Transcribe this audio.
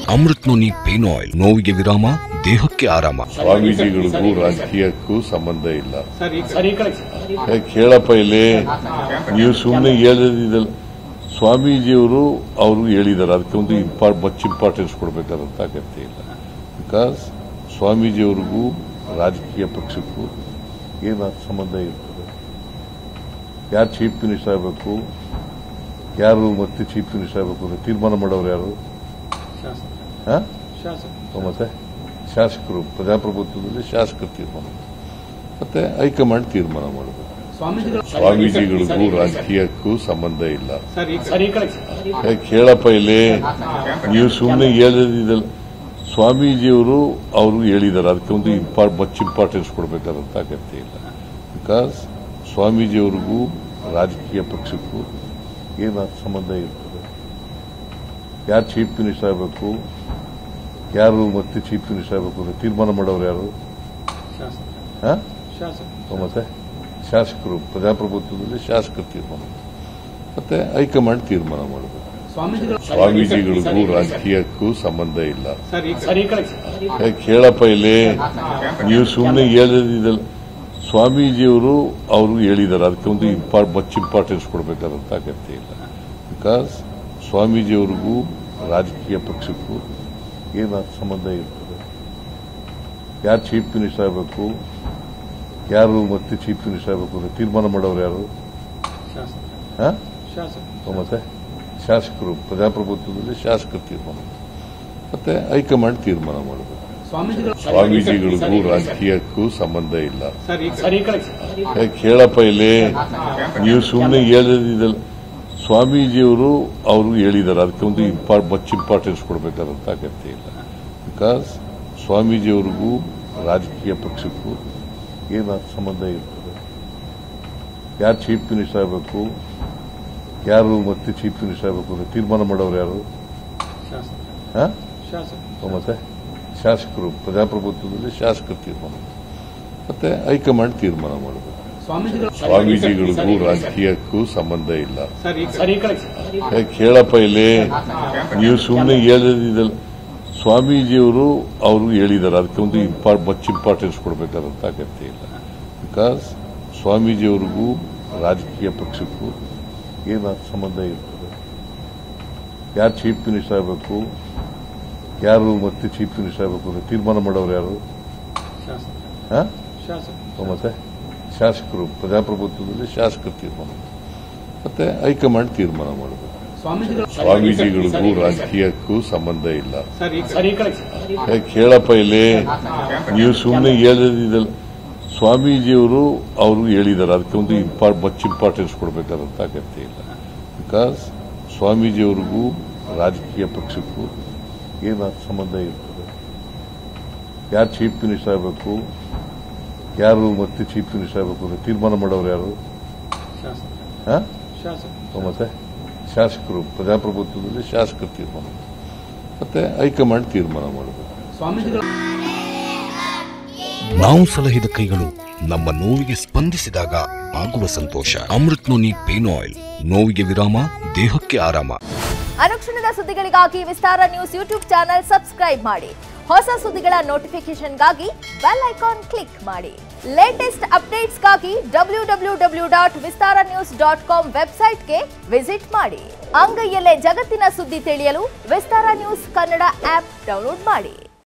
Amrit noni pain oil ನೋವಿಗೆ ವಿರಾಮ ದೇಹಕ್ಕೆ ಆರಾಮ ಸ್ವಾಮೀಜಿಗಳಿಗೂ ರಾಜಕೀಯಕ್ಕೂ ಸಂಬಂಧ ಇಲ್ಲ ಏ, ಕೇಳಪ್ಪ ಇಲ್ಲಿ ನೀವು ಸುಮ್ಮನೆ ಹೇಳಿದಿಲ್ಲ ಸ್ವಾಮೀಜಿಯವರು ಅವರು ಹೇಳಿದ್ದಾರೆ ಅದಕ್ಕೆ ಒಂದು ಇಂಪಾರ್ಟ್ ಮಚ್ ಇಂಪಾರ್ಟೆನ್ಸ್ ಕೊಡಬೇಕಾದಂತ ಅಗತ್ಯ ಇಲ್ಲ ಬಿಕಾಸ್ ಸ್ವಾಮೀಜಿಯವ್ರಿಗೂ ರಾಜಕೀಯ ಪಕ್ಷಕ್ಕೂ ಏನು ಸಂಬಂಧ ಇರ್ತದೆ ಯಾರು ಚೀಫ್ ಮಿನಿಸ್ಟರ್ ಆಗಬೇಕು ಯಾರು ಮತ್ತೆ ಚೀಫ್ ಮಿನಿಸ್ಟರ್ ಆಗಬೇಕು ಅಂತ ತೀರ್ಮಾನ ಮಾಡೋರು ಯಾರು ಹಾ? ಮತ್ತೆ ಶಾಸಕರು ಪ್ರಜಾಪ್ರಭುತ್ವದಲ್ಲಿ ಶಾಸಕರು ತೀರ್ಮಾನ ಮತ್ತೆ ಹೈಕಮಾಂಡ್ ತೀರ್ಮಾನ ಮಾಡಬೇಕು ಸ್ವಾಮೀಜಿಗಳಿಗೂ ರಾಜಕೀಯಕ್ಕೂ ಸಂಬಂಧ ಇಲ್ಲ ಏ, ಕೇಳಪ್ಪ ಇಲ್ಲಿ ನೀವು ಸುಮ್ಮನೆ ಹೇಳಿದಿಲ್ಲ ಸ್ವಾಮೀಜಿಯವರು ಅವರು ಹೇಳಿದ್ದಾರೆ ಅದಕ್ಕೆ ಒಂದು ಇಂಪಾರ್ಟ್ ಮಚ್ ಇಂಪಾರ್ಟೆನ್ಸ್ ಕೊಡಬೇಕಾದಂತ ಅಗತ್ಯ ಇಲ್ಲ ಬಿಕಾಸ್ ಸ್ವಾಮೀಜಿಯವ್ರಿಗೂ ರಾಜಕೀಯ ಪಕ್ಷಕ್ಕೂ ಏನು ಸಂಬಂಧ ಇರ್ತದೆ ಯಾರು ಚೀಫ್ ಮಿನಿಸ್ಟರ್ ಆಗಬೇಕು ಯಾರು ಮತ್ತೆ ಚೀಫ್ ಮಿನಿಸ್ಟರ್ ಆಗಬೇಕು ಅಂತ ತೀರ್ಮಾನ ಮಾಡೋರು ಯಾರು ಹಾ? ಮತ್ತೆ ಶಾಸಕರು ಪ್ರಜಾಪ್ರಭುತ್ವದಲ್ಲಿ ಶಾಸಕರು ತೀರ್ಮಾನ ಮತ್ತೆ ಹೈಕಮಾಂಡ್ ತೀರ್ಮಾನ ಮಾಡಬೇಕು ಸ್ವಾಮೀಜಿಗಳಿಗೂ ರಾಜಕೀಯಕ್ಕೂ ಸಂಬಂಧ ಇಲ್ಲ ಏ, ಕೇಳಪ್ಪ ಇಲ್ಲಿ ನೀವು ಸುಮ್ಮನೆ ಹೇಳಿದಿಲ್ಲ ಸ್ವಾಮೀಜಿಯವರು ಅವರು ಹೇಳಿದ್ದಾರೆ ಅದಕ್ಕೆ ಒಂದು ಇಂಪಾರ್ಟ್ ಮಚ್ ಇಂಪಾರ್ಟೆನ್ಸ್ ಕೊಡಬೇಕಾದಂತ ಅಗತ್ಯ ಇಲ್ಲ ಬಿಕಾಸ್ ಸ್ವಾಮೀಜಿಯವ್ರಿಗೂ ರಾಜಕೀಯ ಪಕ್ಷಕ್ಕೂ ಏನು ಸಂಬಂಧ ಇರ್ತದೆ ಯಾರು ಚೀಫ್ ಮಿನಿಸ್ಟರ್ ಆಗಬೇಕು ಯಾರು ಮತ್ತೆ ಚೀಫ್ ಮಿನಿಸ್ಟರ್ ಆಗಬೇಕು ಅಂತ ತೀರ್ಮಾನ ಮಾಡೋರು ಯಾರು ಹಾ? ಮತ್ತೆ ಶಾಸಕರು ಪ್ರಜಾಪ್ರಭುತ್ವದಲ್ಲಿ ಶಾಸಕರು ತೀರ್ಮಾನ ಮತ್ತೆ ಹೈಕಮಾಂಡ್ ತೀರ್ಮಾನ ಮಾಡಬೇಕು ಸ್ವಾಮೀಜಿಗಳಿಗೂ ರಾಜಕೀಯಕ್ಕೂ ಸಂಬಂಧ ಇಲ್ಲ ಏ, ಕೇಳಪ್ಪ ಇಲ್ಲಿ ನೀವು ಸುಮ್ಮನೆ ಹೇಳಿದಿಲ್ಲ ಸ್ವಾಮೀಜಿಯವರು ಅವರು ಹೇಳಿದ್ದಾರೆ ಅದಕ್ಕೆ ಒಂದು ಇಂಪಾರ್ಟ್ ಮಚ್ ಇಂಪಾರ್ಟೆನ್ಸ್ ಕೊಡಬೇಕಾದಂತ ಅಗತ್ಯ ಇಲ್ಲ ಬಿಕಾಸ್ ಸ್ವಾಮೀಜಿಯವ್ರಿಗೂ ರಾಜಕೀಯ ಪಕ್ಷಕ್ಕೂ ಏನು ಸಂಬಂಧ ಇರ್ತದೆ ಯಾರು ಚೀಫ್ ಮಿನಿಸ್ಟರ್ ಆಗಬೇಕು ಯಾರು ಮತ್ತೆ ಚೀಫ್ ಮಿನಿಸ್ಟರ್ ಆಗಬೇಕು ಅಂತ ತೀರ್ಮಾನ ಮಾಡೋರು ಯಾರು ಹಾ? ಮತ್ತೆ ಶಾಸಕರು ಪ್ರಜಾಪ್ರಭುತ್ವದಲ್ಲಿ ಶಾಸಕರು ತೀರ್ಮಾನ ಮತ್ತೆ ಹೈಕಮಾಂಡ್ ತೀರ್ಮಾನ ಮಾಡಬೇಕು ಸ್ವಾಮೀಜಿಗಳಿಗೂ ರಾಜಕೀಯಕ್ಕೂ ಸಂಬಂಧ ಇಲ್ಲ ಏ, ಕೇಳಪ್ಪ ಇಲ್ಲಿ ನೀವು ಸುಮ್ಮನೆ ಹೇಳಿದಿಲ್ಲ ಸ್ವಾಮೀಜಿಯವರು ಅವರು ಹೇಳಿದ್ದಾರೆ ಅದಕ್ಕೆ ಒಂದು ಇಂಪಾರ್ಟ್ ಮಚ್ ಇಂಪಾರ್ಟೆನ್ಸ್ ಕೊಡಬೇಕಾದಂತ ಅಗತ್ಯ ಇಲ್ಲ ಬಿಕಾಸ್ ಸ್ವಾಮೀಜಿಯವ್ರಿಗೂ ರಾಜಕೀಯ ಪಕ್ಷಕ್ಕೂ ಏನು ಸಂಬಂಧ ಇರ್ತದೆ ಯಾರು ಚೀಫ್ ಮಿನಿಸ್ಟರ್ ಆಗಬೇಕು ಯಾರು ಮತ್ತೆ ಚೀಫ್ ಮಿನಿಸ್ಟರ್ ಆಗಬೇಕು ಅಂತ ತೀರ್ಮಾನ ಮಾಡೋರು ಯಾರು ಹಾ? ಮತ್ತೆ ಶಾಸಕರು ಪ್ರಜಾಪ್ರಭುತ್ವದಲ್ಲಿ ಶಾಸಕರು ತೀರ್ಮಾನ ಮತ್ತೆ ಹೈಕಮಾಂಡ್ ತೀರ್ಮಾನ ಮಾಡಬೇಕು ಸ್ವಾಮೀಜಿಗಳಿಗೂ ರಾಜಕೀಯಕ್ಕೂ ಸಂಬಂಧ ಇಲ್ಲ ಏ, ಕೇಳಪ್ಪ ಇಲ್ಲಿ ನೀವು ಸುಮ್ಮನೆ ಹೇಳಿದಿಲ್ಲ ಸ್ವಾಮೀಜಿಯವರು ಅವರು ಹೇಳಿದ್ದಾರೆ ಅದಕ್ಕೆ ಒಂದು ಇಂಪಾರ್ಟ್ ಮಚ್ ಇಂಪಾರ್ಟೆನ್ಸ್ ಕೊಡಬೇಕಾದಂತ ಅಗತ್ಯ ಇಲ್ಲ ಬಿಕಾಸ್ ಸ್ವಾಮೀಜಿಯವ್ರಿಗೂ ರಾಜಕೀಯ ಪಕ್ಷಕ್ಕೂ ಏನು ಸಂಬಂಧ ಇರ್ತದೆ ಯಾರು ಚೀಫ್ ಮಿನಿಸ್ಟರ್ ಆಗಬೇಕು ಯಾರು ಮತ್ತೆ ಚೀಫ್ ಮಿನಿಸ್ಟರ್ ಆಗಬೇಕು ಅಂತ ತೀರ್ಮಾನ ಮಾಡೋರು ಯಾರು ಹಾ? ಮತ್ತೆ ಶಾಸಕರು ಪ್ರಜಾಪ್ರಭುತ್ವದಲ್ಲಿ ಶಾಸಕರು ತೀರ್ಮಾನ ಮತ್ತೆ ಹೈಕಮಾಂಡ್ ತೀರ್ಮಾನ ಮಾಡಬೇಕು ನಾವು ಸಲಹಿದ ಕೈಗಳು ನಮ್ಮ ನೋವಿಗೆ ಸ್ಪಂದಿಸಿದಾಗ ಆಗುವ ಸಂತೋಷ ಅಮೃತ್ ನೋನಿ ಪೇನ್ ಆಯಿಲ್ ನೋವಿಗೆ ವಿರಾಮ ದೇಹಕ್ಕೆ ಆರಾಮ ಅನುಕ್ಷಣದ ಸುದ್ದಿಗಳಿಗಾಗಿ Vistara news YouTube channel subscribe ಮಾಡಿ ಹೊಸ ಸುದ್ದಿಗಳ ನೋಟಿಫಿಕೇಶನ್ಗಾಗಿ ಬೆಲ್ ಐಕಾನ್ ಕ್ಲಿಕ್ ಮಾಡಿ ಲೇಟೆಸ್ಟ್ ಅಪ್ಡೇಟ್ಸ್ಗಾಗಿ W W W dot Vistara news dot com ವೆಬ್ಸೈಟ್ಗೆ ವಿಸಿಟ್ ಮಾಡಿ ಅಂಗೈಯಲ್ಲೇ ಜಗತ್ತಿನ ಸುದ್ದಿ ತಿಳಿಯಲು Vistara news Kannada app download ಮಾಡಿ